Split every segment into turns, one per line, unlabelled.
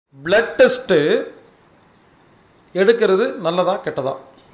blood test எடுக்கிறது நல்லதா கெட்டதா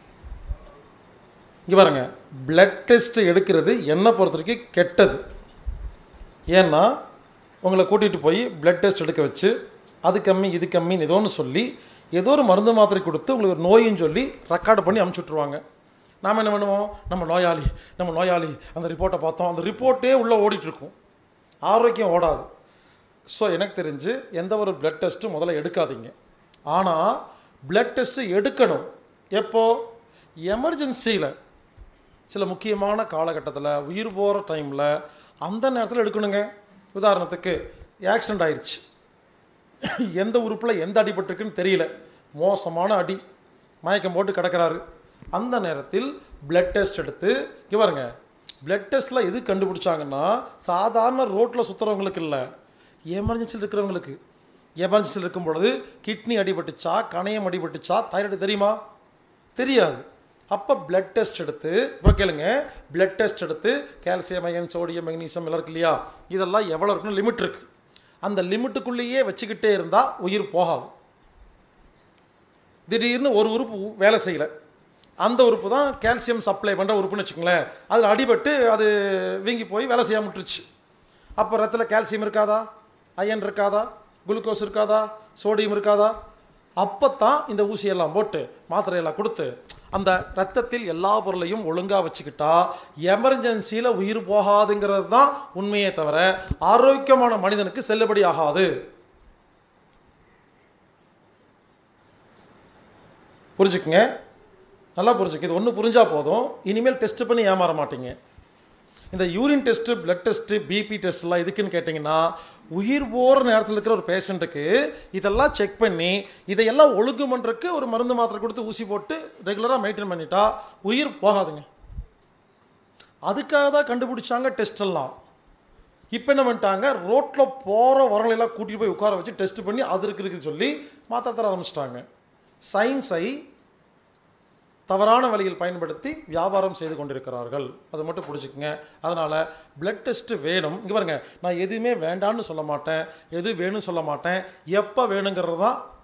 இங்கே பாருங்க பிளட் டெஸ்ட் எடுக்கிறது என்னை பொறுத்த வரைக்கும் கெட்டது ஏன்னா உங்களை கூட்டிகிட்டு போய் பிளட் டெஸ்ட் எடுக்க வச்சு அது கம்மி இது கம்மின்னு ஏதோ ஒன்று சொல்லி ஏதோ ஒரு மருந்து மாத்திரை கொடுத்து உங்களுக்கு ஒரு நோயின்னு சொல்லி ரெக்கார்டு பண்ணி அமுச்சு விட்ருவாங்க நாம் என்ன பண்ணுவோம் நம்ம நோயாளி நம்ம நோயாளி அந்த ரிப்போர்ட்டை பார்த்தோம் அந்த ரிப்போர்ட்டே உள்ளே ஓடிட்டுருக்கும் ஆரோக்கியம் ஓடாது ஸோ எனக்கு தெரிஞ்சு எந்த ஒரு பிளட் டெஸ்ட்டும் முதல்ல எடுக்காதீங்க ஆனால் பிளட் டெஸ்ட்டு எடுக்கணும் எப்போ எமர்ஜென்சியில் சில முக்கியமான காலகட்டத்தில் உயிர் போகிற டைமில் அந்த நேரத்தில் எடுக்கணுங்க உதாரணத்துக்கு ஆக்சிடெண்ட் ஆயிடுச்சு எந்த உறுப்பில் எந்த அடிபட்டிருக்குன்னு தெரியல மோசமான அடி மயக்கம் போட்டு கிடக்கிறாரு அந்த நேரத்தில் பிளட் டெஸ்ட் எடுத்து இங்கே பாருங்க பிளட் டெஸ்ட்டில் எது கண்டுபிடிச்சாங்கன்னா சாதாரண ரோட்டில் சுற்றுறவங்களுக்கு இல்லை எமர்ஜென்சியில் இருக்கிறவங்களுக்கு எமர்ஜென்சியில் இருக்கும் பொழுது கிட்னி அடிபட்டுச்சா கணையம் அடிபட்டுச்சா தைராய்டு தெரியுமா தெரியாது அப்போ பிளட் டெஸ்ட் எடுத்து இப்போ கேளுங்க பிளட் டெஸ்ட் எடுத்து கால்சியம் அயன் சோடியம் மெக்னீசியம் எல்லாம் இருக்கு இல்லையா இதெல்லாம் எவ்வளோ இருக்குன்னு லிமிட் இருக்குது அந்த லிமிட்டுக்குள்ளேயே வச்சுக்கிட்டே இருந்தால் உயிர் போகாது திடீர்னு ஒரு உறுப்பு வேலை செய்யலை அந்த உறுப்பு தான் கால்சியம் சப்ளை பண்ணுற உறுப்புன்னு வச்சுக்கோங்களேன் அதில் அடிபட்டு அது வீங்கி போய் வேலை செய்யாம விட்டுருச்சு அப்போ ரத்தத்தில் கால்சியம் இருக்காதா அயன் இருக்காதா குளுக்கோஸ் இருக்காதா சோடியம் இருக்காதா அப்போ தான் இந்த ஊசியெல்லாம் போட்டு மாத்திரையெல்லாம் கொடுத்து அந்த ரத்தத்தில் எல்லா பொருளையும் ஒழுங்காக வச்சுக்கிட்டா எமர்ஜென்சியில் உயிர் போகாதுங்கிறது தான் உண்மையே தவிர ஆரோக்கியமான மனிதனுக்கு செல்லுபடி ஆகாது புரிஞ்சுக்குங்க நல்லா புரிஞ்சுக்கு இது ஒன்று புரிஞ்சால் போதும் இனிமேல் டெஸ்ட் பண்ணி ஏமாற மாட்டீங்க இந்த urine test blood test BP டெஸ்ட்லாம் எதுக்குன்னு கேட்டிங்கன்னா உயிர் போகிற நேரத்தில் இருக்கிற ஒரு பேஷண்ட்டுக்கு இதெல்லாம் செக் பண்ணி இதையெல்லாம் ஒழுங்கு பண்ணுறதுக்கு ஒரு மருந்து மாத்திரை கொடுத்து ஊசி போட்டு ரெகுலராக மெயின்டைன் பண்ணிட்டா உயிர் போகாதுங்க அதுக்காக தான் கண்டுபிடிச்சாங்க டெஸ்ட் எல்லாம் இப்போ என்ன பண்ணிட்டாங்க ரோட்டில் போகிற வரலையெல்லாம் கூட்டிகிட்டு போய் உட்கார வச்சு டெஸ்ட் பண்ணி அது இருக்கு இருக்குன்னு சொல்லி மாத்திரை தர ஆரம்பிச்சிட்டாங்க சயின்ஸை தவறான வழியில் பயன்படுத்தி வியாபாரம் செய்து கொண்டிருக்கிறார்கள் அதை மட்டும் புரிஞ்சுக்குங்க அதனால் பிளட் டெஸ்ட்டு வேணும் இங்கே பாருங்க நான் எதுவுமே வேண்டான்னு சொல்ல மாட்டேன் எது வேணும்னு சொல்ல மாட்டேன் எப்போ வேணுங்கிறது தான்